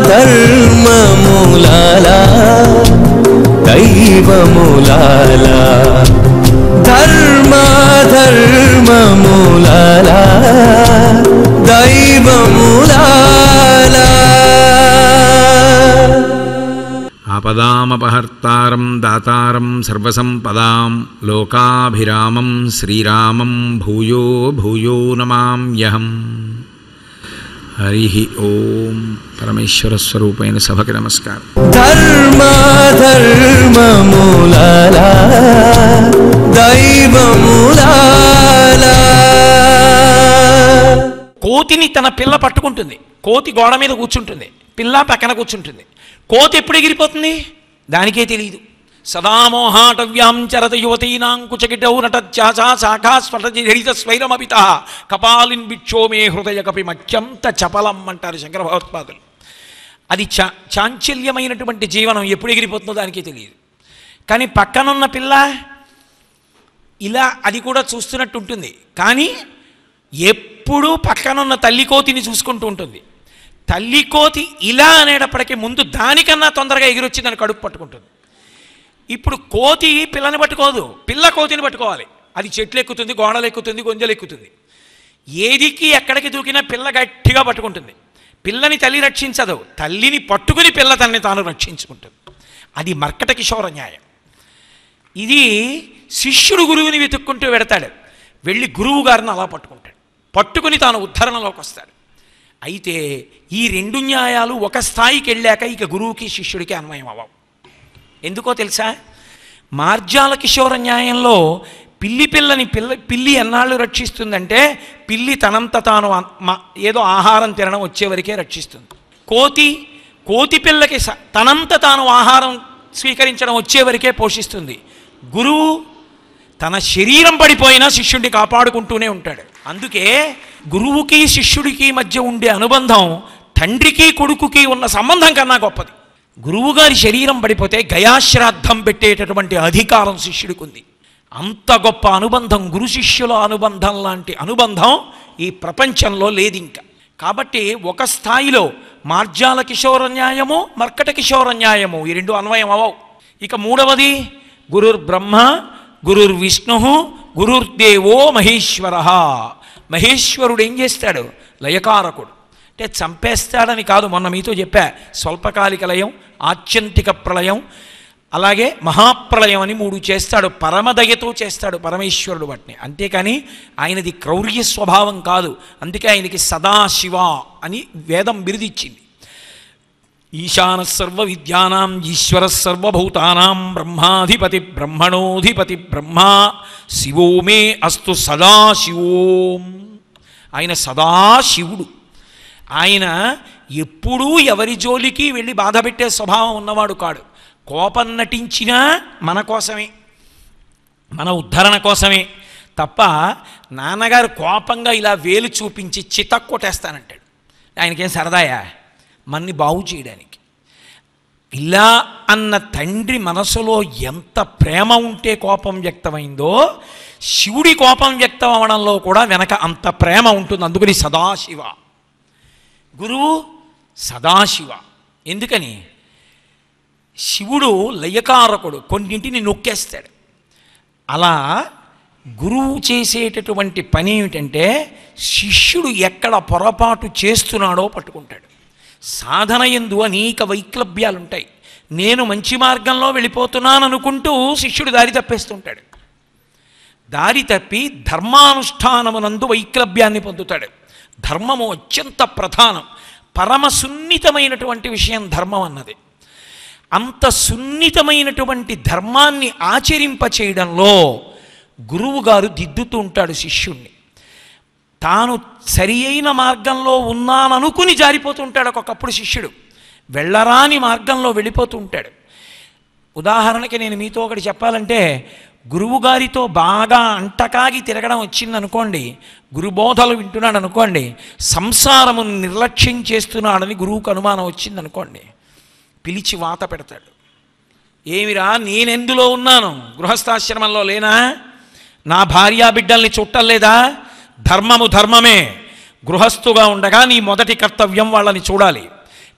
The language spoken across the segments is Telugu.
ధర్మములాలా దైవములాలా ధర్మ ధర్మములాలా దైవములాలా ఆపదామపహర్తారం దాతారం సర్వసంపదాం లోకాభిరామం శ్రీరామం భూయో భూయో నమామ్యహం హరి ఓం పరమేశ్వర స్వరూపైన సభకి నమస్కారం ధర్మ ధర్మములాలా దైవములాలా కోతిని తన పిల్ల పట్టుకుంటుంది కోతి గోడ మీద కూర్చుంటుంది పిల్ల పక్కన కూర్చుంటుంది కోతి ఎప్పుడు ఎగిరిపోతుంది దానికే తెలియదు సదామోహాటవ్యాం చరత యువతీనాం కుచకిటౌ నటత్యాచా శాఖా స్ఫటజిత స్వైరమపిత కపాలిన్ బిక్షో మే హృదయ కపి మత్యంత చపలం అంటారు శంకర భగవత్పాదులు అది చా చాంచల్యమైనటువంటి జీవనం ఎప్పుడు ఎగిరిపోతుందో దానికే తెలియదు కానీ పక్కనున్న పిల్ల ఇలా అది కూడా చూస్తున్నట్టు ఉంటుంది కానీ ఎప్పుడూ పక్కనున్న తల్లి కోతిని చూసుకుంటూ ఉంటుంది తల్లి కోతి ఇలా అనేటప్పటికీ ముందు దానికన్నా తొందరగా ఎగిరొచ్చి దాన్ని కడుపు పట్టుకుంటుంది ఇప్పుడు కోతి పిల్లని పట్టుకోదు పిల్ల కోతిని పట్టుకోవాలి అది చెట్లు ఎక్కుతుంది గోడలు ఎక్కుతుంది గొంజలు ఎక్కుతుంది ఏదికి ఎక్కడికి దూకినా పిల్ల గట్టిగా పట్టుకుంటుంది పిల్లని తల్లి రక్షించదు తల్లిని పట్టుకుని పిల్ల తనని తాను రక్షించుకుంటుంది అది మర్కట కిషోర న్యాయం ఇది శిష్యుడు గురువుని వెతుక్కుంటూ వెడతాడు వెళ్ళి గురువు గారిని అలా పట్టుకుంటాడు పట్టుకుని తాను ఉద్ధరణలోకి వస్తాడు అయితే ఈ రెండు న్యాయాలు ఒక స్థాయికి వెళ్ళాక ఇక గురువుకి శిష్యుడికి అన్వయం అవ్వవు ఎందుకో తెలుసా మార్జాల కిషోర న్యాయంలో పిల్లి పిల్లని పిల్ల పిల్లి ఎన్నాళ్ళు రక్షిస్తుందంటే పిల్లి తనంత తాను అన్- మ- ఏదో ఆహారం తినడం వచ్చే వరకే రక్షిస్తుంది కోతి కోతి పిల్లకి స- తనంత తాను ఆహారం స్వీకరించడం వచ్చే వరకే పోషిస్తుంది గురువు తన శరీరం పడిపోయినా శిష్యుడిని కాపాడుకుంటూనే ఉంటాడు అందుకే గురువుకి శిష్యుడికి మధ్య ఉండే అనుబంధం తండ్రికి కొడుకుకి ఉన్న సంబంధం కన్నా గొప్పది గురువుగారి శరీరం పడిపోతే గయాశ్రాద్ధం పెట్టేటటువంటి అధికారం శిష్యుడికి ఉంది అంత గొప్ప అనుబంధం గురు శిష్యుల అనుబంధం లాంటి అనుబంధం ఈ ప్రపంచంలో లేదు ఇంకా కాబట్టి ఒక స్థాయిలో మార్జాల కిషోర న్యాయము మర్కట కిషోర న్యాయము ఈ రెండు అన్వయం అవవు ఇక మూడవది గురుర్ బ్రహ్మ గురుర్ విష్ణు గురుర్దేవో మహేశ్వర మహేశ్వరుడు ఏం చేస్తాడు లయకారకుడు అంటే చంపేస్తాడని కాదు మొన్న మీతో చెప్పా స్వల్పకాలిక లయం ఆత్యంతిక ప్రళయం అలాగే మహాప్రళయం అని మూడు చేస్తాడు పరమదయతో చేస్తాడు పరమేశ్వరుడు వాటిని అంతేకాని ఆయనది క్రౌర్య స్వభావం కాదు అందుకే ఆయనకి సదాశివ అని వేదం బిరుదిచ్చింది ఈశాన సర్వ విద్యానాం ఈశ్వర సర్వభూతానాం బ్రహ్మాధిపతి బ్రహ్మణోధిపతి బ్రహ్మ శివో మే అస్తు సదాశివోం ఆయన సదాశివుడు ఆయన ఎప్పుడూ ఎవరి జోలికి వెళ్ళి బాధ పెట్టే స్వభావం ఉన్నవాడు కాడు కోపం నటించినా మన కోసమే మన ఉద్ధరణ కోసమే తప్ప నాన్నగారు కోపంగా ఇలా వేలు చూపించి చితక్కొట్టేస్తానంటాడు ఆయనకేం సరదాయా మన్ని బాగు చేయడానికి ఇలా అన్న తండ్రి మనసులో ఎంత ప్రేమ ఉంటే కోపం వ్యక్తమైందో శివుడి కోపం వ్యక్తం అవడంలో కూడా వెనక అంత ప్రేమ ఉంటుంది అందుకని సదాశివ గురువు సదాశివ ఎందుకని శివుడు లయకారకుడు కొన్నింటిని నొక్కేస్తాడు అలా గురువు చేసేటటువంటి పని ఏమిటంటే శిష్యుడు ఎక్కడ పొరపాటు చేస్తున్నాడో పట్టుకుంటాడు సాధన ఎందు అనేక వైక్లభ్యాలు ఉంటాయి నేను మంచి మార్గంలో వెళ్ళిపోతున్నాను అనుకుంటూ శిష్యుడు దారి తప్పేస్తుంటాడు దారి తప్పి ధర్మానుష్ఠానమునందు వైక్లభ్యాన్ని పొందుతాడు ధర్మము అత్యంత ప్రధానం పరమ సున్నితమైనటువంటి విషయం ధర్మం అన్నది అంత సున్నితమైనటువంటి ధర్మాన్ని ఆచరింప చేయడంలో గురువుగారు దిద్దుతూ ఉంటాడు శిష్యుణ్ణి తాను సరి అయిన మార్గంలో ఉన్నాననుకుని జారిపోతూ ఉంటాడు ఒక్కొక్కప్పుడు శిష్యుడు వెళ్ళరాని మార్గంలో వెళ్ళిపోతూ ఉంటాడు ఉదాహరణకి నేను మీతో ఒకటి చెప్పాలంటే గురువుగారితో బాగా అంటకాగి తిరగడం వచ్చిందనుకోండి గురుబోధలు వింటున్నాడు అనుకోండి సంసారము నిర్లక్ష్యం చేస్తున్నాడని గురువుకు అనుమానం వచ్చిందనుకోండి పిలిచి వాత పెడతాడు ఏమిరా నేనెందులో ఉన్నాను గృహస్థాశ్రమంలో లేనా నా భార్యా బిడ్డల్ని చుట్టలేదా ధర్మము ధర్మమే గృహస్థుగా ఉండగా నీ మొదటి కర్తవ్యం వాళ్ళని చూడాలి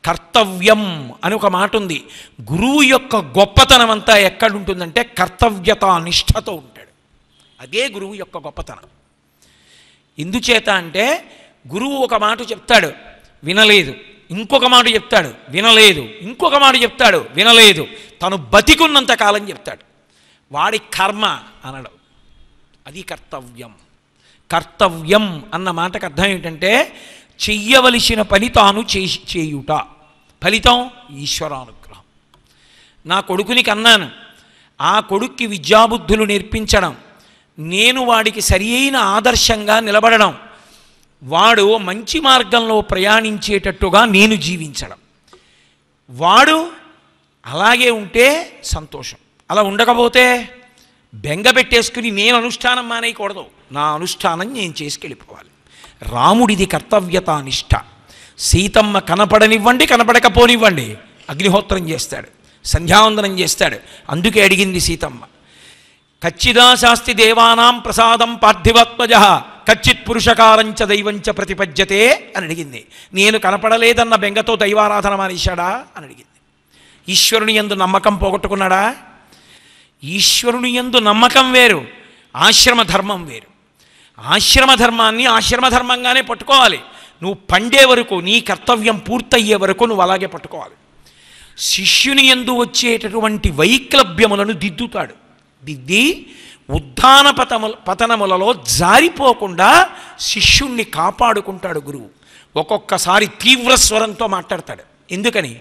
కర్తవ్యం అని ఒక మాట ఉంది గురువు యొక్క గొప్పతనం అంతా ఎక్కడుంటుందంటే కర్తవ్యత నిష్ఠతో ఉంటాడు అదే గురువు యొక్క గొప్పతనం ఎందుచేత అంటే గురువు ఒక మాట చెప్తాడు వినలేదు ఇంకొక మాట చెప్తాడు వినలేదు ఇంకొక మాట చెప్తాడు వినలేదు తను బతికున్నంత కాలం చెప్తాడు వాడి కర్మ అనడం అది కర్తవ్యం కర్తవ్యం అన్న మాటకు అర్థం ఏంటంటే చెయ్యవలసిన పని తాను చేసి చేయుట ఫలితం ఈశ్వరానుగ్రహం నా కొడుకుని కన్నాను ఆ కొడుక్కి విద్యాబుద్ధులు నేర్పించడం నేను వాడికి సరి అయిన ఆదర్శంగా నిలబడడం వాడు మంచి మార్గంలో ప్రయాణించేటట్టుగా నేను జీవించడం వాడు అలాగే ఉంటే సంతోషం అలా ఉండకపోతే బెంగ పెట్టేసుకుని నేను అనుష్ఠానం మానేయకూడదు నా అనుష్ఠానం నేను చేసుకెళ్ళిపోవాలి రాముడిది కర్తవ్యత నిష్ఠ సీతమ్మ కనపడనివ్వండి కనపడకపోనివ్వండి అగ్నిహోత్రం చేస్తాడు సంధ్యావందనం చేస్తాడు అందుకే అడిగింది సీతమ్మ కచ్చిదా శాస్తి దేవానాం ప్రసాదం పార్థివాత్మజ కచ్చిత్ పురుషకారంచ దైవంచ ప్రతిపద్యతే అని అడిగింది నేను కనపడలేదన్న బెంగతో దైవారాధన మానేశాడా అని అడిగింది ఈశ్వరుని ఎందు నమ్మకం పోగొట్టుకున్నాడా ఈశ్వరుని ఎందు నమ్మకం వేరు ఆశ్రమ ధర్మం వేరు ఆశ్రమ ధర్మాన్ని ఆశ్రమ ధర్మంగానే పట్టుకోవాలి నువ్వు పండే వరకు నీ కర్తవ్యం పూర్తయ్యే వరకు నువ్వు అలాగే పట్టుకోవాలి శిష్యుని ఎందు వచ్చేటటువంటి వైక్లభ్యములను దిద్దుతాడు దిద్ది ఉద్ధాన పతముల పతనములలో జారిపోకుండా శిష్యుణ్ణి కాపాడుకుంటాడు గురువు ఒక్కొక్కసారి తీవ్ర స్వరంతో మాట్లాడతాడు ఎందుకని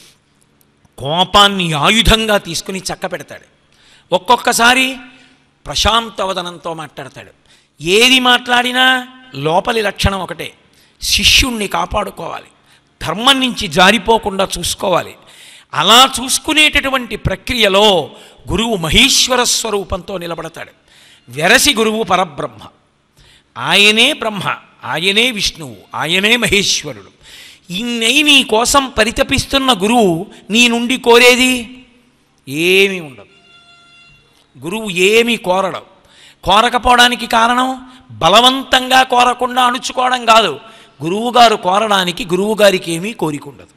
కోపాన్ని ఆయుధంగా తీసుకుని చక్క పెడతాడు ఒక్కొక్కసారి ప్రశాంతవదనంతో మాట్లాడతాడు ఏది మాట్లాడినా లోపలి లక్షణం ఒకటే శిష్యుణ్ణి కాపాడుకోవాలి ధర్మం నుంచి జారిపోకుండా చూసుకోవాలి అలా చూసుకునేటటువంటి ప్రక్రియలో గురువు మహేశ్వర స్వరూపంతో నిలబడతాడు వెరసి గురువు పరబ్రహ్మ ఆయనే బ్రహ్మ ఆయనే విష్ణువు ఆయనే మహేశ్వరుడు ఇన్నై నీ కోసం పరితపిస్తున్న గురువు నీ నుండి కోరేది ఏమీ ఉండదు గురువు ఏమీ కోరడం కోరకపోవడానికి కారణం బలవంతంగా కోరకుండా అణుచుకోవడం కాదు గురువుగారు కోరడానికి గురువుగారికి ఏమీ కోరిక ఉండదు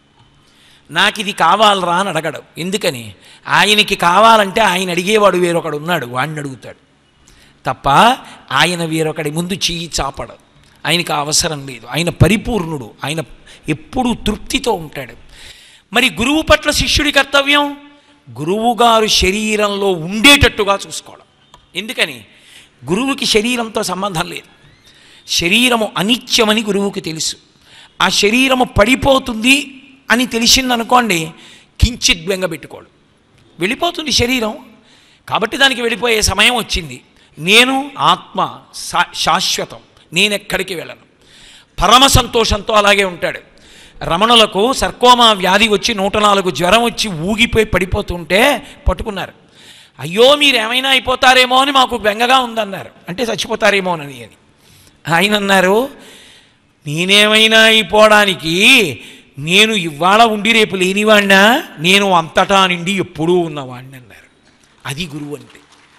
నాకు ఇది కావాలరా అని అడగడు ఎందుకని ఆయనకి కావాలంటే ఆయన అడిగేవాడు వేరొకడు ఉన్నాడు వాడిని అడుగుతాడు తప్ప ఆయన వేరొకడి ముందు చెయ్యి చాపడు ఆయనకు ఆ అవసరం లేదు ఆయన పరిపూర్ణుడు ఆయన ఎప్పుడూ తృప్తితో ఉంటాడు మరి గురువు పట్ల శిష్యుడి కర్తవ్యం గురువుగారు శరీరంలో ఉండేటట్టుగా చూసుకోవడం ఎందుకని గురువుకి శరీరంతో సంబంధం లేదు శరీరము అనిత్యమని గురువుకి తెలుసు ఆ శరీరము పడిపోతుంది అని తెలిసిందనుకోండి కించిత్ బెంగపెట్టుకోడు వెళ్ళిపోతుంది శరీరం కాబట్టి దానికి వెళ్ళిపోయే సమయం వచ్చింది నేను ఆత్మ శా శాశ్వతం నేను ఎక్కడికి వెళ్ళను పరమ సంతోషంతో అలాగే ఉంటాడు రమణులకు సర్కోమా వ్యాధి వచ్చి నూట నాలుగు జ్వరం వచ్చి ఊగిపోయి పడిపోతుంటే పట్టుకున్నారు అయ్యో మీరు ఏమైనా అయిపోతారేమో అని మాకు బెంగగా ఉందన్నారు అంటే చచ్చిపోతారేమోనని అని ఆయన అన్నారు నేనేమైనా అయిపోవడానికి నేను ఇవాళ ఉండి రేపు లేనివాడినా నేను అంతటా నిండి ఎప్పుడూ ఉన్నవాడిని అన్నారు అది గురువు అంటే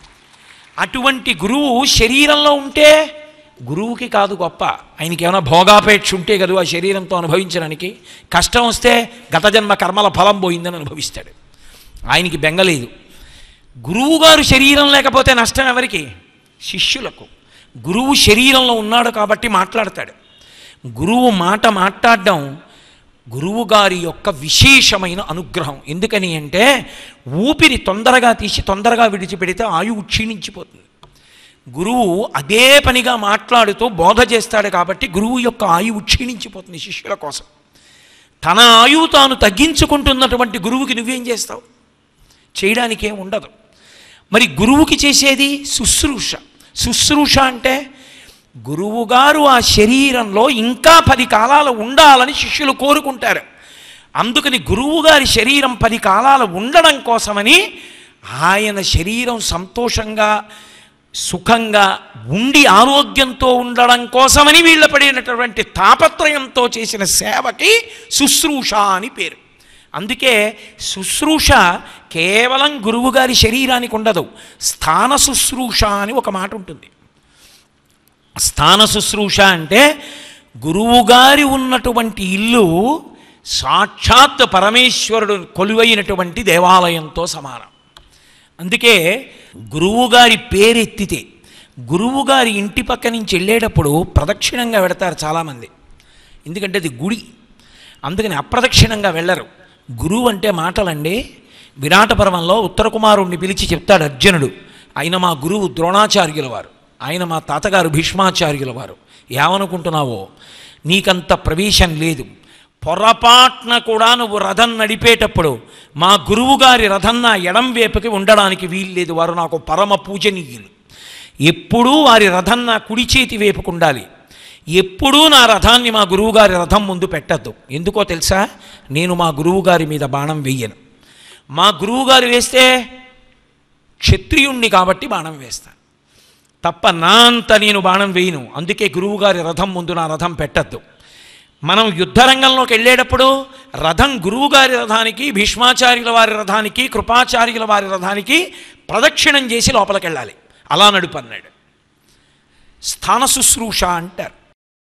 అటువంటి గురువు శరీరంలో ఉంటే గురువుకి కాదు గొప్ప ఆయనకి ఏమైనా భోగాపేక్ష ఉంటే కదా ఆ శరీరంతో అనుభవించడానికి కష్టం వస్తే గత జన్మ కర్మల ఫలం పోయిందని అనుభవిస్తాడు ఆయనకి బెంగలేదు గురువుగారు శరీరం లేకపోతే నష్టం ఎవరికి శిష్యులకు గురువు శరీరంలో ఉన్నాడు కాబట్టి మాట్లాడతాడు గురువు మాట మాట్లాడడం గురువుగారి యొక్క విశేషమైన అనుగ్రహం ఎందుకని అంటే ఊపిరి తొందరగా తీసి తొందరగా విడిచిపెడితే ఆయువు క్షీణించిపోతుంది గురువు అదే పనిగా మాట్లాడుతూ బోధ చేస్తాడు కాబట్టి గురువు యొక్క ఆయువు క్షీణించిపోతుంది శిష్యుల కోసం తన ఆయువు తాను తగ్గించుకుంటున్నటువంటి గురువుకి నువ్వేం చేస్తావు చేయడానికి ఏం ఉండదు మరి గురువుకి చేసేది శుశ్రూష శుశ్రూష అంటే గురువుగారు ఆ శరీరంలో ఇంకా పది కాలాలు ఉండాలని శిష్యులు కోరుకుంటారు అందుకని గురువుగారి శరీరం పది కాలాలు ఉండడం కోసమని ఆయన శరీరం సంతోషంగా సుఖంగా ఉండి ఆరోగ్యంతో ఉండడం కోసమని వీళ్ళ పడినటువంటి తాపత్రయంతో చేసిన సేవకి శుశ్రూష అని పేరు అందుకే శుశ్రూష కేవలం గురువుగారి శరీరానికి ఉండదు స్థాన శుశ్రూష అని ఒక మాట ఉంటుంది స్థాన శుశ్రూష అంటే గురువుగారి ఉన్నటువంటి ఇల్లు సాక్షాత్ పరమేశ్వరుడు కొలువైనటువంటి దేవాలయంతో సమానం అందుకే గురువుగారి పేరెత్తితే గురువుగారి ఇంటి పక్క నుంచి వెళ్ళేటప్పుడు ప్రదక్షిణంగా వెడతారు చాలామంది ఎందుకంటే అది గుడి అందుకని అప్రదక్షిణంగా వెళ్ళరు గురువు అంటే మాటలండి విరాట పర్వంలో ఉత్తర కుమారుణ్ణి పిలిచి చెప్తాడు అర్జునుడు ఆయన మా గురువు ద్రోణాచార్యుల వారు ఆయన మా తాతగారు భీష్మాచార్యుల వారు ఏమనుకుంటున్నావో నీకంత ప్రవేశం లేదు పొరపాట్న కూడా నువ్వు రథం నడిపేటప్పుడు మా గురువుగారి రథం నా ఎడం వైపుకి ఉండడానికి వీల్లేదు వారు నాకు పరమ పూజనీయులు ఎప్పుడూ వారి రథం నా కుడి చేతి వైపుకు ఉండాలి ఎప్పుడూ నా రథాన్ని మా గురువుగారి రథం ముందు పెట్టద్దు ఎందుకో తెలుసా నేను మా గురువుగారి మీద బాణం వెయ్యను మా గురువుగారు వేస్తే క్షత్రియుణ్ణి కాబట్టి బాణం వేస్తాను తప్ప నా అంత నేను బాణం వేయను అందుకే గురువుగారి రథం ముందు నా రథం పెట్టద్దు మనం యుద్ధరంగంలోకి వెళ్ళేటప్పుడు రథం గురువుగారి రథానికి భీష్మాచార్యుల వారి రథానికి కృపాచార్యుల వారి రథానికి ప్రదక్షిణం చేసి లోపలికి వెళ్ళాలి అలా నడుపన్నాడు స్థాన శుశ్రూష అంటారు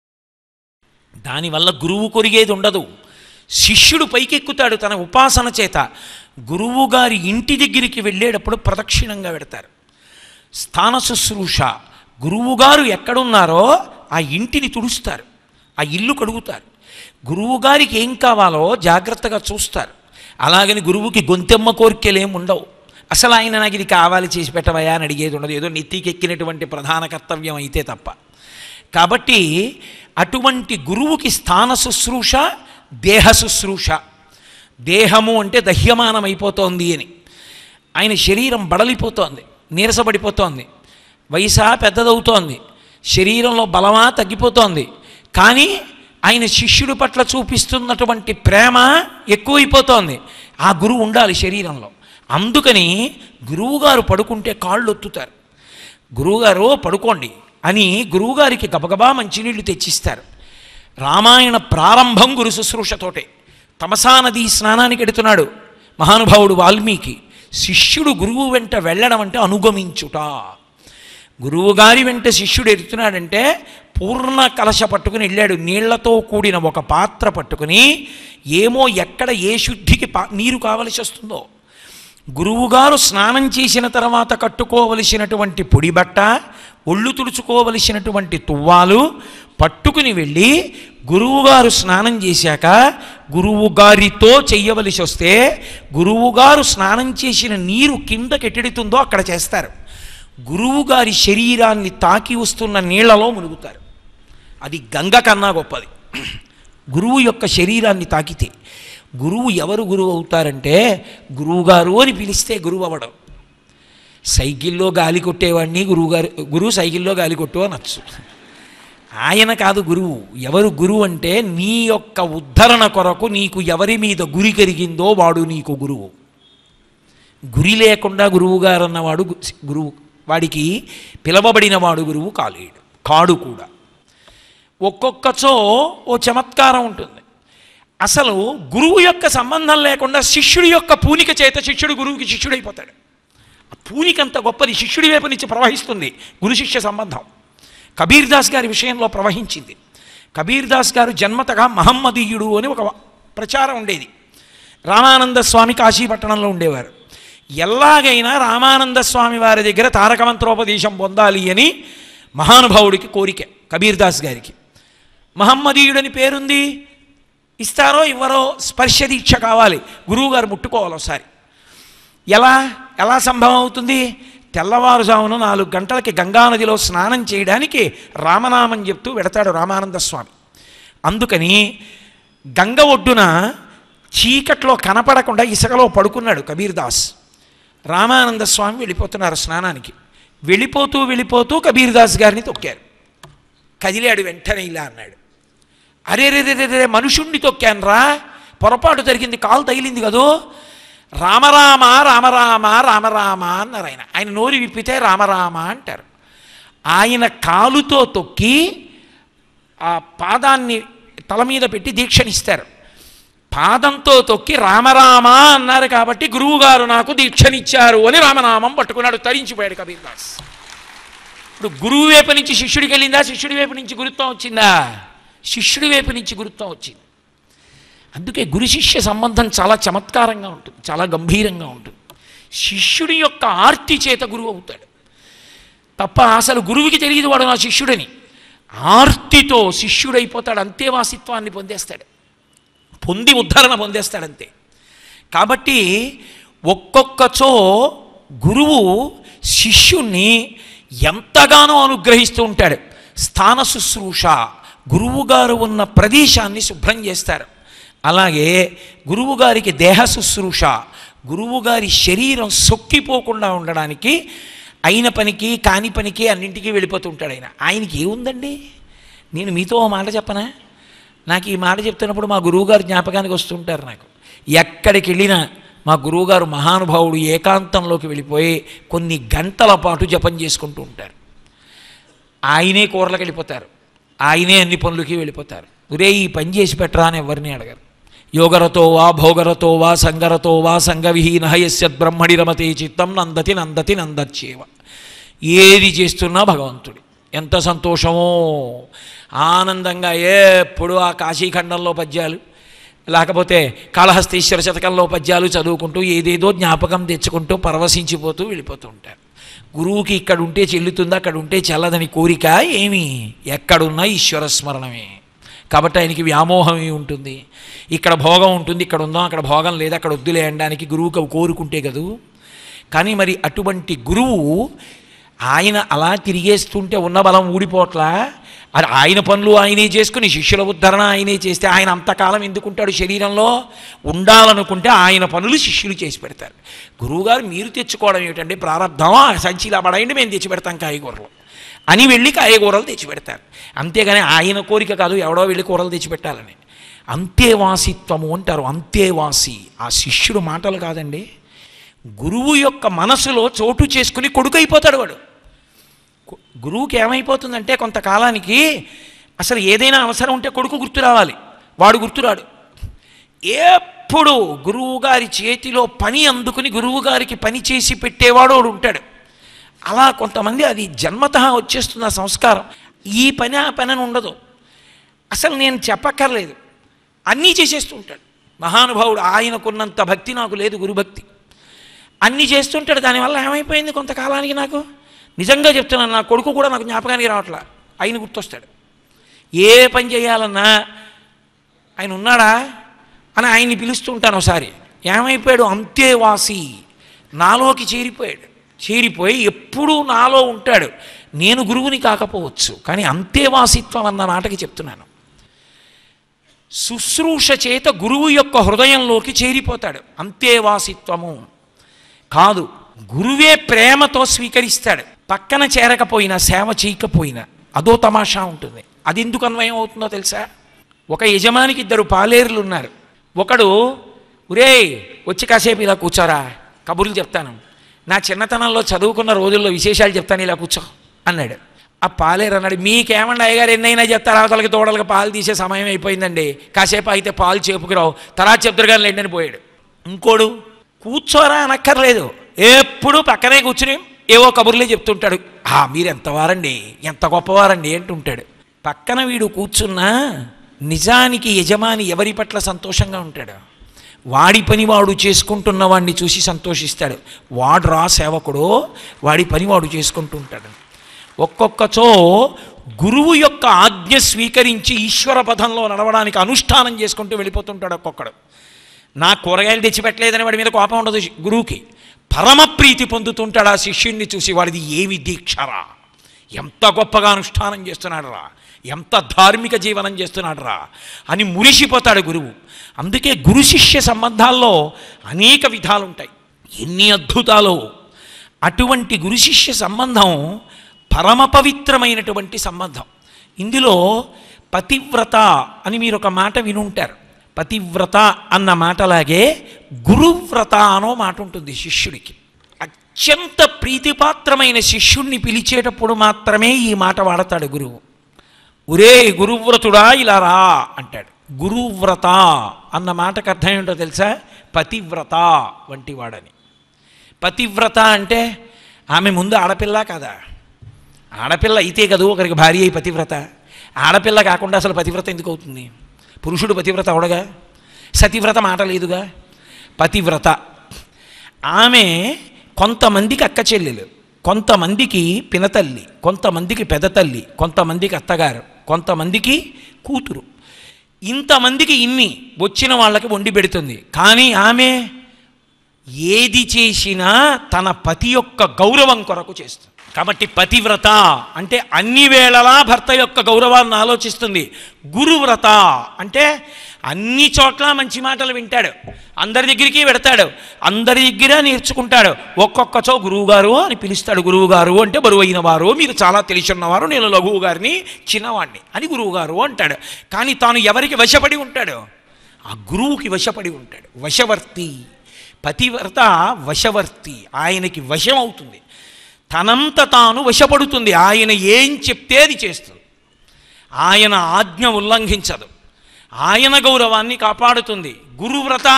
దానివల్ల గురువు కొరిగేది ఉండదు శిష్యుడు పైకెక్కుతాడు తన ఉపాసన చేత గురువుగారి ఇంటి దగ్గరికి వెళ్ళేటప్పుడు ప్రదక్షిణంగా పెడతారు స్థాన శుశ్రూష గురువుగారు ఎక్కడున్నారో ఆ ఇంటిని తుడుస్తారు ఆ ఇల్లు కడుగుతారు గురువుగారికి ఏం కావాలో జాగ్రత్తగా చూస్తారు అలాగని గురువుకి గొంతెమ్మ కోరికలేం ఉండవు అసలు ఆయన నాకు ఇది కావాలి చేసి పెట్టవయా అని అడిగేది ఉండదు ఏదో నెత్తికెక్కినటువంటి ప్రధాన కర్తవ్యం అయితే తప్ప కాబట్టి అటువంటి గురువుకి స్థాన శుశ్రూష దేహ శుశ్రూష దేహము అంటే దహ్యమానం అయిపోతోంది అని ఆయన శరీరం బడలిపోతోంది నీరసపడిపోతోంది వయసా పెద్దదవుతోంది శరీరంలో బలమా తగ్గిపోతోంది కానీ ఆయన శిష్యుడి పట్ల చూపిస్తున్నటువంటి ప్రేమ ఎక్కువైపోతోంది ఆ గురువు ఉండాలి శరీరంలో అందుకని గురువుగారు పడుకుంటే కాళ్ళు ఒత్తుతారు గురువుగారు పడుకోండి అని గురువుగారికి గబగబా మంచినీళ్లు తెచ్చిస్తారు రామాయణ ప్రారంభం గురు శుశ్రూషతోటే తమసా నది స్నానానికి ఎడుతున్నాడు మహానుభావుడు వాల్మీకి శిష్యుడు గురువు వెంట వెళ్ళడం అంటే అనుగమించుట గురువుగారి వెంట శిష్యుడు ఎడుతున్నాడంటే పూర్ణ కలశ పట్టుకుని వెళ్ళాడు నీళ్లతో కూడిన ఒక పాత్ర పట్టుకుని ఏమో ఎక్కడ ఏ శుద్ధికి పా నీరు కావలసి వస్తుందో గురువుగారు స్నానం చేసిన తర్వాత కట్టుకోవలసినటువంటి పొడి బట్ట ఒళ్ళు తుడుచుకోవలసినటువంటి తువ్వాలు పట్టుకుని వెళ్ళి గురువుగారు స్నానం చేశాక గురువుగారితో చెయ్యవలసి వస్తే గురువుగారు స్నానం చేసిన నీరు కిందకెట్టెడుతుందో అక్కడ చేస్తారు గురువుగారి శరీరాన్ని తాకి వస్తున్న నీళ్లలో మునుగుతారు అది గంగ కన్నా గొప్పది గురువు యొక్క శరీరాన్ని తాకితే గురువు ఎవరు గురువు అవుతారంటే గురువుగారు అని పిలిస్తే గురువు అవ్వడం సైకిల్లో గాలి కొట్టేవాడిని గురువుగారు గురువు సైకిల్లో గాలి కొట్టు అనొచ్చు ఆయన కాదు గురువు ఎవరు గురువు అంటే నీ యొక్క ఉద్ధరణ కొరకు నీకు ఎవరి మీద గురి కలిగిందో వాడు నీకు గురువు గురి లేకుండా గురువుగారు అన్నవాడు గు- గురువు వాడికి పిలవబడిన వాడు గురువు కాలేడు కాడు కూడా ఒక్కొక్కచో ఓ చమత్కారం ఉంటుంది అసలు గురువు యొక్క సంబంధం లేకుండా శిష్యుడి యొక్క పూనిక చేత శిష్యుడు గురువుకి శిష్యుడైపోతాడు ఆ పూనిక అంత గొప్పది శిష్యుడి వైపు నుంచి ప్రవహిస్తుంది గురు శిష్య సంబంధం కబీర్ దాస్ గారి విషయంలో ప్రవహించింది కబీర్ దాస్ గారు జన్మతగా మహమ్మదీయుడు అని ఒక ప్రచారం ఉండేది రామానంద స్వామి కాశీపట్టణంలో ఉండేవారు ఎలాగైనా రామానంద స్వామి వారి దగ్గర తారక మంత్రోపదేశం పొందాలి అని మహానుభావుడికి కోరిక కబీర్ దాస్ గారికి మహమ్మదీయుడని పేరుంది ఇస్తారో ఇవ్వరో స్పర్శ దీక్ష కావాలి గురువుగారు ముట్టుకోవాలి ఒకసారి ఎలా ఎలా సంభవం అవుతుంది తెల్లవారుజామున నాలుగు గంటలకి గంగానదిలో స్నానం చేయడానికి రామనామం చెప్తూ వెడతాడు రామానంద స్వామి అందుకని గంగ ఒడ్డున చీకట్లో కనపడకుండా ఇసుకలో పడుకున్నాడు కబీర్ దాస్ రామానంద స్వామి వెళ్ళిపోతున్నారు స్నానానికి వెళ్ళిపోతూ వెళ్ళిపోతూ కబీర్ దాస్ గారిని తొక్కారు కదిలాడు వెంటనే ఇలా అన్నాడు అరే రే రే రే రే మనుషుణ్ణి తొక్కాను రా పొరపాటు జరిగింది కాలు తగిలింది కదూ రామరామ రామరామ రామరామ అన్నారు ఆయన ఆయన నోరు విప్పితే రామరామ అంటారు ఆయన కాలుతో తొక్కి ఆ పాదాన్ని తల మీద పెట్టి దీక్షనిస్తారు పాదంతో తొక్కి రామరామ అన్నారు కాబట్టి గురువుగారు నాకు దీక్షనిచ్చారు అని రామనామం పట్టుకున్నాడు తరించిపోయాడు కబీర్ దాస్ ఇప్పుడు గురువు వైపు నుంచి శిష్యుడికి వెళ్ళిందా శిష్యుడి వైపు నుంచి గురుత్వం వచ్చిందా శిష్యుడి వైపు నుంచి గురుత్వం వచ్చింది అందుకే గురు శిష్య సంబంధం చాలా చమత్కారంగా ఉంటుంది చాలా గంభీరంగా ఉంటుంది శిష్యుడి యొక్క ఆర్తి చేత గురువు అవుతాడు తప్ప అసలు గురువుకి తెలియదు వాడు నా శిష్యుడని ఆర్తితో శిష్యుడైపోతాడు అంతేవాసిత్వాన్ని పొందేస్తాడు పొంది ఉద్ధరణ పొందేస్తాడంతే కాబట్టి ఒక్కొక్కచో గురువు శిష్యుణ్ణి ఎంతగానో అనుగ్రహిస్తూ ఉంటాడు స్థాన శుశ్రూష గురువుగారు ఉన్న ప్రదేశాన్ని శుభ్రం చేస్తారు అలాగే గురువుగారికి దేహ శుశ్రూష గురువుగారి శరీరం సొక్కిపోకుండా ఉండడానికి అయిన పనికి కాని పనికి అన్నింటికీ వెళ్ళిపోతుంటాడు ఆయన ఆయనకి ఏముందండి నేను మీతో ఓ మాట చెప్పనా నాకు ఈ మాట చెప్తున్నప్పుడు మా గురువుగారు జ్ఞాపకానికి వస్తుంటారు నాకు ఎక్కడికి వెళ్ళినా మా గురువుగారు మహానుభావుడు ఏకాంతంలోకి వెళ్ళిపోయి కొన్ని గంటల పాటు జపం చేసుకుంటూ ఉంటారు ఆయనే కూరలకు వెళ్ళిపోతారు ఆయనే అన్ని పనులకి వెళ్ళిపోతారు ఒరే ఈ పని చేసి పెట్టరా అని ఎవరిని అడగరు యోగరతో వా భోగరతో వా సంగరతో వా సంగవిహీన యస్యద్ బ్రహ్మణి రమతే చిత్తం నందతి నందతి నందచ్చేవ ఏది చేస్తున్నా భగవంతుడి ఎంత సంతోషమో ఆనందంగా ఎప్పుడు ఆ కాశీఖండంలో పద్యాలు లేకపోతే కాళహస్తీశ్వర శతకంలో పద్యాలు చదువుకుంటూ ఏదేదో జ్ఞాపకం తెచ్చుకుంటూ పరవశించిపోతూ వెళ్ళిపోతూ ఉంటారు గురువుకి ఇక్కడ ఉంటే చెల్లుతుంది అక్కడ ఉంటే చెల్లదని కోరిక ఏమి ఎక్కడున్నా ఈశ్వర స్మరణమే కాబట్టి ఆయనకి వ్యామోహం ఉంటుంది ఇక్కడ భోగం ఉంటుంది ఇక్కడ ఉందాం అక్కడ భోగం లేదు అక్కడ వద్దులే అనడానికి గురువుకు కోరుకుంటే కదూ కానీ మరి అటువంటి గురువు ఆయన అలా తిరిగేస్తుంటే ఉన్న బలం ఊడిపోట్లా అది ఆయన పనులు ఆయనే చేసుకుని శిష్యుల ఉద్ధరణ ఆయనే చేస్తే ఆయన అంతకాలం ఎందుకుంటాడు శరీరంలో ఉండాలనుకుంటే ఆయన పనులు శిష్యులు చేసి పెడతారు గురువుగారు మీరు తెచ్చుకోవడం ఏమిటంటే ప్రారంధం ఆ సంచిలా పడేయండి మేము తెచ్చి పెడతాం కాయగూరలు అని వెళ్ళి కాయగూరలు తెచ్చిపెడతారు అంతేగాని ఆయన కోరిక కాదు ఎవడో వెళ్ళి కూరలు తెచ్చిపెట్టాలని అంతేవాసిత్వము అంటారు అంతేవాసి ఆ శిష్యుడు మాటలు కాదండి గురువు యొక్క మనసులో చోటు చేసుకుని కొడుకైపోతాడు వాడు గు- గురువుకి ఏమైపోతుందంటే కొంతకాలానికి అసలు ఏదైనా అవసరం ఉంటే కొడుకు గుర్తు రావాలి వాడు గుర్తురాడు ఎప్పుడు గురువుగారి చేతిలో పని అందుకుని గురువుగారికి పని చేసి పెట్టేవాడు వాడు ఉంటాడు అలా కొంతమంది అది జన్మతః వచ్చేస్తుంది ఆ సంస్కారం ఈ పని ఆ పని అని ఉండదు అసలు నేను చెప్పక్కర్లేదు అన్నీ చేసేస్తూ ఉంటాడు మహానుభావుడు ఆయనకున్నంత భక్తి నాకు లేదు గురుభక్తి అన్నీ చేస్తుంటాడు దానివల్ల ఏమైపోయింది కొంతకాలానికి నాకు నిజంగా చెప్తున్నాను నా కొడుకు కూడా నాకు జ్ఞాపకానికి రావట్లా ఆయన గుర్తొస్తాడు ఏ పని చేయాలన్నా ఆయన ఉన్నాడా అని ఆయన్ని పిలుస్తూ ఉంటాను ఒకసారి ఏమైపోయాడు అంతేవాసి నాలోకి చేరిపోయాడు చేరిపోయి ఎప్పుడూ నాలో ఉంటాడు నేను గురువుని కాకపోవచ్చు కానీ అంతేవాసిత్వం అన్న మాటకి చెప్తున్నాను శుశ్రూష చేత గురువు యొక్క హృదయంలోకి చేరిపోతాడు అంతేవాసిత్వము కాదు గురువే ప్రేమతో స్వీకరిస్తాడు పక్కన చేరకపోయినా సేవ చేయకపోయినా అదో తమాషా ఉంటుంది అది ఎందుకు అన్వయం అవుతుందో తెలుసా ఒక యజమానికి ఇద్దరు పాలేరులు ఉన్నారు ఒకడు ఒరే వచ్చి కాసేపు ఇలా కూర్చోరా కబుర్లు చెప్తాను నా చిన్నతనంలో చదువుకున్న రోజుల్లో విశేషాలు చెప్తాను ఇలా కూర్చో అన్నాడు ఆ పాలేరు అన్నాడు మీకేమన్నా అయ్యగారు ఎన్నైనా చెప్తారు అవతలకి తోడలకి పాలు తీసే సమయం అయిపోయిందండి కాసేపు అయితే పాలు చేపుకురావు తర్వాత చెప్తారు కానీ లేండి అని పోయాడు ఇంకోడు కూర్చోరా అనక్కర్లేదు ఎప్పుడు పక్కనే కూర్చుని ఏవో కబుర్లే చెప్తుంటాడు ఆ మీరు ఎంత వారండి ఎంత గొప్పవారండి అంటుంటాడు పక్కన వీడు కూర్చున్నా నిజానికి యజమాని ఎవరి పట్ల సంతోషంగా ఉంటాడు వాడి పని వాడు చేసుకుంటున్న వాడిని చూసి సంతోషిస్తాడు వాడు రా సేవకుడు వాడి పని వాడు చేసుకుంటూ ఉంటాడు ఒక్కొక్కచో గురువు యొక్క ఆజ్ఞ స్వీకరించి ఈశ్వర పథంలో నడవడానికి అనుష్ఠానం చేసుకుంటూ వెళ్ళిపోతుంటాడు ఒక్కొక్కడు నా కూరగాయలు తెచ్చిపెట్టలేదని వాడి మీద కోపం ఉండదు గురువుకి పరమ ప్రీతి పొందుతుంటాడు ఆ శిష్యుణ్ణి చూసి వాడిది ఏమి దీక్షరా ఎంత గొప్పగా అనుష్ఠానం చేస్తున్నాడు రా ఎంత ధార్మిక జీవనం చేస్తున్నాడు రా అని మురిసిపోతాడు గురువు అందుకే గురు శిష్య సంబంధాల్లో అనేక విధాలు ఉంటాయి ఎన్ని అద్భుతాలు అటువంటి గురు శిష్య సంబంధం పరమ పవిత్రమైనటువంటి సంబంధం ఇందులో పతివ్రత అని మీరు ఒక మాట వినుంటారు పతివ్రత అన్న మాటలాగే గురువ్రత అనో మాట ఉంటుంది శిష్యుడికి అత్యంత ప్రీతిపాత్రమైన శిష్యుణ్ణి పిలిచేటప్పుడు మాత్రమే ఈ మాట వాడతాడు గురువు ఒరే గురువ్రతుడా ఇలా రా అంటాడు గురువ్రత అన్న మాటకు అర్థం ఏంటో తెలుసా పతివ్రత వంటి వాడని పతివ్రత అంటే ఆమె ముందు ఆడపిల్ల కదా ఆడపిల్ల అయితే కదూ ఒకరికి భార్య అయి పతివ్రత ఆడపిల్ల కాకుండా అసలు పతివ్రత ఎందుకు అవుతుంది పురుషుడు పతివ్రత అవడగా సతివ్రత మాట లేదుగా పతివ్రత ఆమె కొంతమందికి అక్క చెల్లెలు కొంతమందికి పినతల్లి కొంతమందికి పెదతల్లి కొంతమందికి అత్తగారు కొంతమందికి కూతురు ఇంతమందికి ఇన్ని వచ్చిన వాళ్ళకి వండి పెడుతుంది కానీ ఆమె ఏది చేసినా తన పతి యొక్క గౌరవం కొరకు చేస్తుంది కాబట్టి పతివ్రత అంటే అన్ని వేళలా భర్త యొక్క గౌరవాన్ని ఆలోచిస్తుంది గురువ్రత అంటే అన్ని చోట్ల మంచి మాటలు వింటాడు అందరి దగ్గరికి పెడతాడు అందరి దగ్గర నేర్చుకుంటాడు ఒక్కొక్కచో గురువుగారు అని పిలుస్తాడు గురువుగారు అంటే బరువైన వారు మీరు చాలా తెలిసిన్నవారు నేను లఘువు గారిని చిన్నవాడిని అని గురువుగారు అంటాడు కానీ తాను ఎవరికి వశపడి ఉంటాడు ఆ గురువుకి వశపడి ఉంటాడు వశవర్తి పతివ్రత వశవర్తి ఆయనకి వశం అవుతుంది తనంత తాను వశపడుతుంది ఆయన ఏం చెప్తే అది చేస్తుంది ఆయన ఆజ్ఞ ఉల్లంఘించదు ఆయన గౌరవాన్ని కాపాడుతుంది గురువ్రత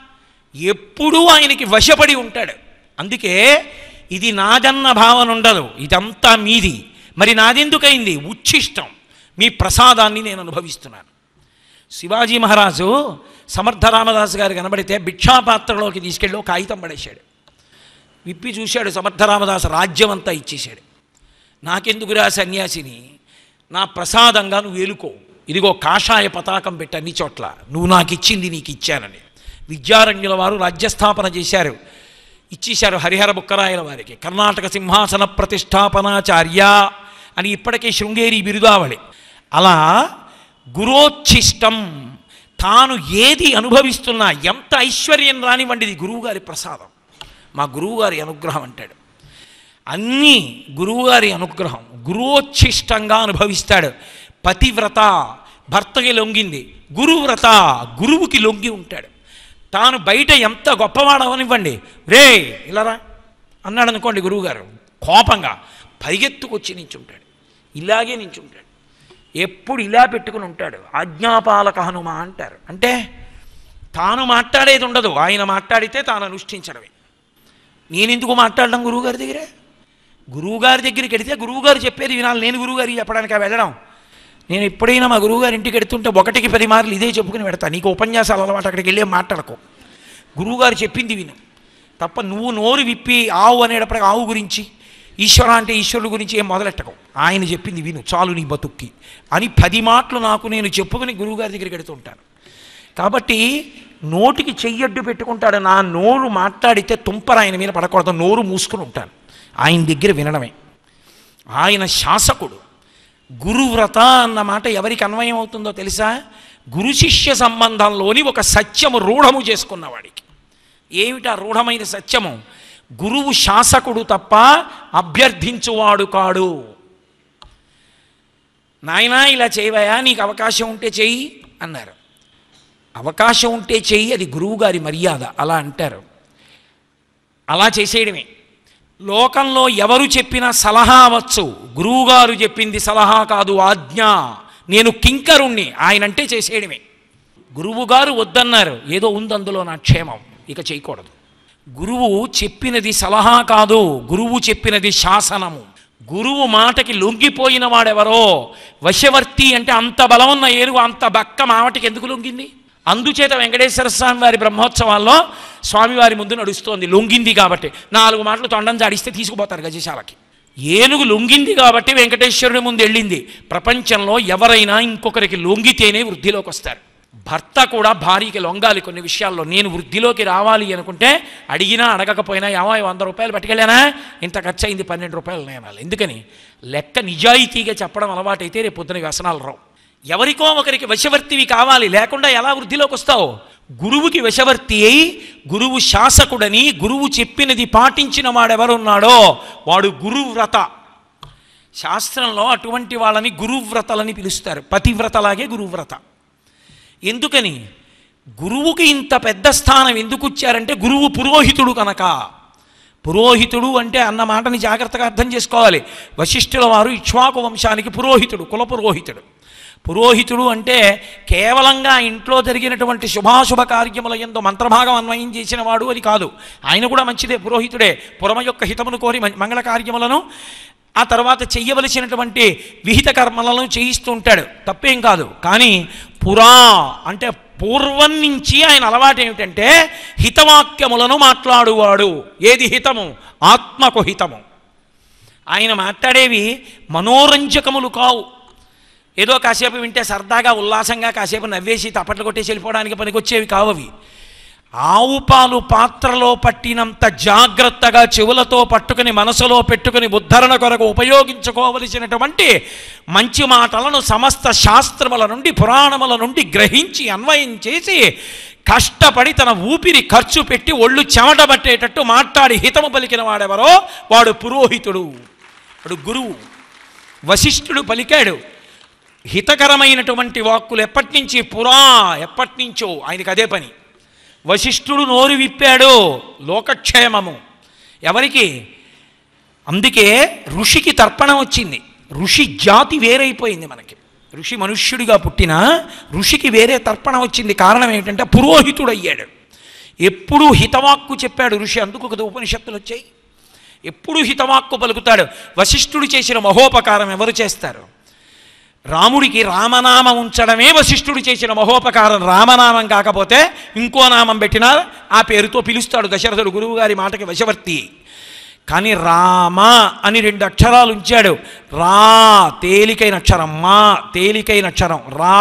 ఎప్పుడూ ఆయనకి వశపడి ఉంటాడు అందుకే ఇది నాదన్న భావన ఉండదు ఇదంతా మీది మరి నాదెందుకైంది ఉచ్ఛిష్టం మీ ప్రసాదాన్ని నేను అనుభవిస్తున్నాను శివాజీ మహారాజు సమర్థ రామదాస్ గారు కనబడితే భిక్షాపాత్రలోకి తీసుకెళ్ళి ఒక కాగితం పడేశాడు విప్పి చూశాడు సమర్థ రామదాసు రాజ్యం అంతా ఇచ్చేశాడు నాకెందుకురా సన్యాసిని నా ప్రసాదంగా నువ్వు ఏలుకో ఇదిగో కాషాయ పతాకం పెట్టి అన్ని చోట్ల నువ్వు నాకు ఇచ్చింది నీకు ఇచ్చానని విద్యారణ్యుల వారు రాజ్యస్థాపన చేశారు ఇచ్చేశారు హరిహర బుక్కరాయల వారికి కర్ణాటక సింహాసన ప్రతిష్టాపనాచార్య అని ఇప్పటికే శృంగేరి బిరుదావళి అలా గురోచ్ఛిష్టం తాను ఏది అనుభవిస్తున్నా ఎంత ఐశ్వర్యం రానివ్వండిది గురువుగారి ప్రసాదం మా గురువుగారి అనుగ్రహం అంటాడు అన్నీ గురువుగారి అనుగ్రహం గురువోచ్ఛిష్టంగా అనుభవిస్తాడు పతివ్రత భర్తకి లొంగింది గురువ్రత గురువుకి లొంగి ఉంటాడు తాను బయట ఎంత గొప్పవాడవనివ్వండి రే ఇలారా అన్నాడు అనుకోండి గురువుగారు కోపంగా పరిగెత్తుకొచ్చి నించుంటాడు ఇలాగే నించుంటాడు ఎప్పుడు ఇలా పెట్టుకుని ఉంటాడు ఆజ్ఞాపాలక హనుమ అంటారు అంటే తాను మాట్లాడేది ఉండదు ఆయన మాట్లాడితే తాను అనుష్ఠించడమే నేనెందుకు మాట్లాడడం గురువుగారి దగ్గరే గురువుగారి దగ్గరికి వెడితే గురువుగారు చెప్పేది వినాలి నేను గురువుగారికి చెప్పడానికి వెళ్ళడం నేను ఎప్పుడైనా మా గురువుగారి ఇంటికి వెడుతుంటే ఒకటికి పది మార్లు ఇదే చెప్పుకుని పెడతా నీకు ఉపన్యాసాలు అలవాటు అక్కడికి వెళ్ళి మాట్లాడకు గురువుగారు చెప్పింది విను తప్ప నువ్వు నోరు విప్పి ఆవు అనేటప్పటికి ఆవు గురించి ఈశ్వర అంటే ఈశ్వరుడు గురించి ఏం మొదలెట్టకు ఆయన చెప్పింది విను చాలు నీ బతుక్కి అని పది మాటలు నాకు నేను చెప్పుకుని గురువుగారి దగ్గరికి వెడుతుంటాను కాబట్టి నోటికి చెయ్యడ్డు పెట్టుకుంటాడు నా నోరు మాట్లాడితే తుంపర ఆయన మీద పడకూడదు నోరు మూసుకుని ఉంటాను ఆయన దగ్గర వినడమే ఆయన శాసకుడు గురువ్రత అన్న మాట ఎవరికి అన్వయం అవుతుందో తెలుసా గురు శిష్య సంబంధంలోని ఒక సత్యము రూఢము చేసుకున్నవాడికి ఏమిటా రూఢమైన సత్యము గురువు శాసకుడు తప్ప అభ్యర్థించువాడు కాడు నాయనా ఇలా చేయవయా నీకు అవకాశం ఉంటే చెయ్యి అన్నారు అవకాశం ఉంటే చెయ్యి అది గురువుగారి మర్యాద అలా అంటారు అలా చేసేయడమే లోకంలో ఎవరు చెప్పిన సలహా అవచ్చు గురువుగారు చెప్పింది సలహా కాదు ఆజ్ఞ నేను కింకరుణ్ణి ఆయనంటే చేసేయడమే గురువుగారు వద్దన్నారు ఏదో ఉంది అందులో నా క్షేమం ఇక చేయకూడదు గురువు చెప్పినది సలహా కాదు గురువు చెప్పినది శాసనము గురువు మాటకి లొంగిపోయిన వాడెవరో వశవర్తి అంటే అంత బలమున్న ఏనుగు అంత బక్క మావటికి ఎందుకు లొంగింది అందుచేత వెంకటేశ్వర స్వామి వారి బ్రహ్మోత్సవాల్లో స్వామివారి ముందు నడుస్తోంది లొంగింది కాబట్టి నాలుగు మాటలు తొండం జాడిస్తే తీసుకుపోతారు గజశాలకి ఏనుగు లొంగింది కాబట్టి వెంకటేశ్వరుడి ముందు వెళ్ళింది ప్రపంచంలో ఎవరైనా ఇంకొకరికి లొంగితేనే వృద్ధిలోకి వస్తారు భర్త కూడా భార్యకి లొంగాలి కొన్ని విషయాల్లో నేను వృద్ధిలోకి రావాలి అనుకుంటే అడిగినా అడగకపోయినా యాభై వంద రూపాయలు పట్టుకెళ్ళానా ఇంత ఖర్చు అయింది పన్నెండు రూపాయలు నేను ఎందుకని లెక్క నిజాయితీగా చెప్పడం అలవాటైతే రేపు పొద్దున వ్యసనాలు రావు ఎవరికో ఒకరికి వశవర్తివి కావాలి లేకుండా ఎలా వృద్ధిలోకి వస్తావు గురువుకి వశవర్తి అయి గురువు శాసకుడని గురువు చెప్పినది పాటించిన వాడెవరున్నాడో వాడు గురువ్రత శాస్త్రంలో అటువంటి వాళ్ళని గురువ్రతలని పిలుస్తారు పతివ్రతలాగే గురువ్రత ఎందుకని గురువుకి ఇంత పెద్ద స్థానం ఎందుకు ఇచ్చారంటే గురువు పురోహితుడు కనుక పురోహితుడు అంటే అన్న మాటని జాగ్రత్తగా అర్థం చేసుకోవాలి వశిష్ఠుల వారు ఇక్ష్వాకు వంశానికి పురోహితుడు కుల పురోహితుడు పురోహితుడు అంటే కేవలంగా ఇంట్లో జరిగినటువంటి శుభాశుభ కార్యముల ఎందు మంత్రభాగం అన్వయం చేసిన వాడు అని కాదు ఆయన కూడా మంచిదే పురోహితుడే పురమ యొక్క హితమును కోరి మ- మంగళ కార్యములను ఆ తర్వాత చెయ్యవలసినటువంటి విహిత కర్మలను చేయిస్తూ ఉంటాడు తప్పేం కాదు కానీ పురా అంటే పూర్వం నుంచి ఆయన అలవాటు ఏమిటంటే హితవాక్యములను మాట్లాడువాడు ఏది హితము ఆత్మకు హితము ఆయన మాట్లాడేవి మనోరంజకములు కావు ఏదో కాసేపు వింటే సరదాగా ఉల్లాసంగా కాసేపు నవ్వేసి తప్పట్లు కొట్టేసి వెళ్ళిపోవడానికి పనికొచ్చేవి కావవి ఆవు పాలు పాత్రలో పట్టినంత జాగ్రత్తగా చెవులతో పట్టుకుని మనసులో పెట్టుకుని ఉద్ధరణ కొరకు ఉపయోగించుకోవలసినటువంటి మంచి మాటలను సమస్త శాస్త్రముల నుండి పురాణముల నుండి గ్రహించి అన్వయం చేసి కష్టపడి తన ఊపిరి ఖర్చు పెట్టి ఒళ్ళు చెమట పట్టేటట్టు మాట్లాడి హితము పలికిన వాడెవరో వాడు పురోహితుడు వాడు గురువు వశిష్ఠుడు పలికాడు హితకరమైనటువంటి వాక్కులు ఎప్పటి నుంచి పురా ఎప్పటి నుంచో ఆయనకి అదే పని వశిష్ఠుడు నోరు విప్పాడు లోకక్షేమము ఎవరికి అందుకే ఋషికి తర్పణం వచ్చింది ఋషి జాతి వేరైపోయింది మనకి ఋషి మనుష్యుడిగా పుట్టిన ఋషికి వేరే తర్పణం వచ్చింది కారణం ఏమిటంటే పురోహితుడు అయ్యాడు ఎప్పుడూ హితవాక్కు చెప్పాడు ఋషి అందుకు కదా ఉపనిషత్తులు వచ్చాయి ఎప్పుడు హితవాక్కు పలుకుతాడు వశిష్ఠుడు చేసిన మహోపకారం ఎవరు చేస్తారు రాముడికి రామనామం ఉంచడమే వశిష్ఠుడు చేసిన మహోపకారం రామనామం కాకపోతే ఇంకో నామం పెట్టినా ఆ పేరుతో పిలుస్తాడు దశరథుడు గురువు గారి మాటకి వశవర్తి కానీ రామ అని రెండు అక్షరాలు ఉంచాడు రా తేలికైన అక్షరం మా తేలికైన అక్షరం రా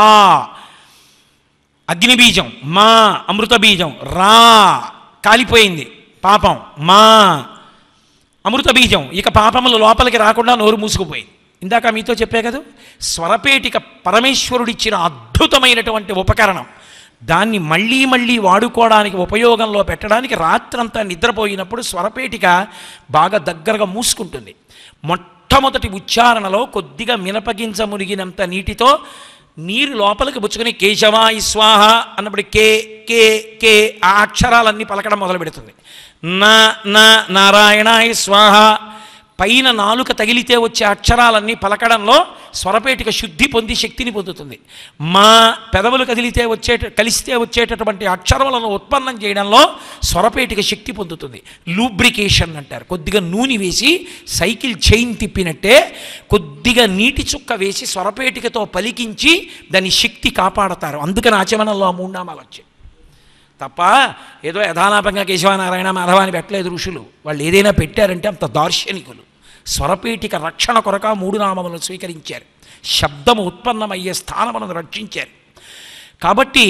అగ్నిబీజం మా అమృత బీజం రా కాలిపోయింది పాపం మా అమృత బీజం ఇక పాపములు లోపలికి రాకుండా నోరు మూసుకుపోయింది ఇందాక మీతో చెప్పే కదా స్వరపేటిక పరమేశ్వరుడిచ్చిన అద్భుతమైనటువంటి ఉపకరణం దాన్ని మళ్ళీ మళ్ళీ వాడుకోవడానికి ఉపయోగంలో పెట్టడానికి రాత్రంతా నిద్రపోయినప్పుడు స్వరపేటిక బాగా దగ్గరగా మూసుకుంటుంది మొట్టమొదటి ఉచ్చారణలో కొద్దిగా మినపగింజ మునిగినంత నీటితో నీరు లోపలికి పుచ్చుకొని కేశవాయి స్వాహ అన్నప్పుడు కే కే కే ఆ అక్షరాలన్నీ పలకడం మొదలు పెడుతుంది నా నా నారాయణాయ స్వాహ పైన నాలుక తగిలితే వచ్చే అక్షరాలన్నీ పలకడంలో స్వరపేటిక శుద్ధి పొంది శక్తిని పొందుతుంది మా పెదవులు కదిలితే వచ్చేట కలిస్తే వచ్చేటటువంటి అక్షరములను ఉత్పన్నం చేయడంలో స్వరపేటిక శక్తి పొందుతుంది లూబ్రికేషన్ అంటారు కొద్దిగా నూనె వేసి సైకిల్ చైన్ తిప్పినట్టే కొద్దిగా నీటి చుక్క వేసి స్వరపేటికతో పలికించి దాని శక్తి కాపాడతారు అందుకని ఆచమనంలో ఆ మూడు నామాలు వచ్చాయి తప్ప ఏదో యథాలాపంగా కేశవనారాయణ మాధవ అని పెట్టలేదు ఋషులు వాళ్ళు ఏదైనా పెట్టారంటే అంత దార్శనికులు స్వరపేటిక రక్షణ కొరక మూడు నామములను స్వీకరించారు శబ్దము ఉత్పన్నమయ్యే స్థానములను రక్షించారు కాబట్టి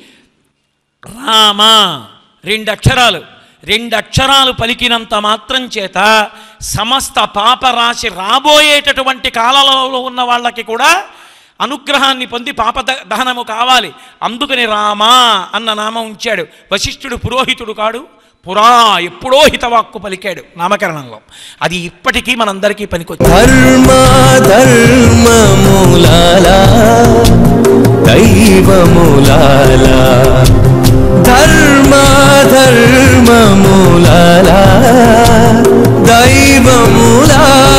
రామ రెండు అక్షరాలు రెండు అక్షరాలు పలికినంత మాత్రం చేత సమస్త పాపరాశి రాబోయేటటువంటి కాలంలో ఉన్న వాళ్ళకి కూడా అనుగ్రహాన్ని పొంది పాప ద- దహనము కావాలి అందుకని రామా అన్న నామం ఉంచాడు వశిష్ఠుడు పురోహితుడు కాడు పురా ఎప్పుడో హితవాక్కు పలికాడు నామకరణంలో అది ఇప్పటికీ మనందరికీ పనికొచ్చింది ధర్మ ధర్మములాల దైవములాల ధర్మ ధర్మములాల దైవములాల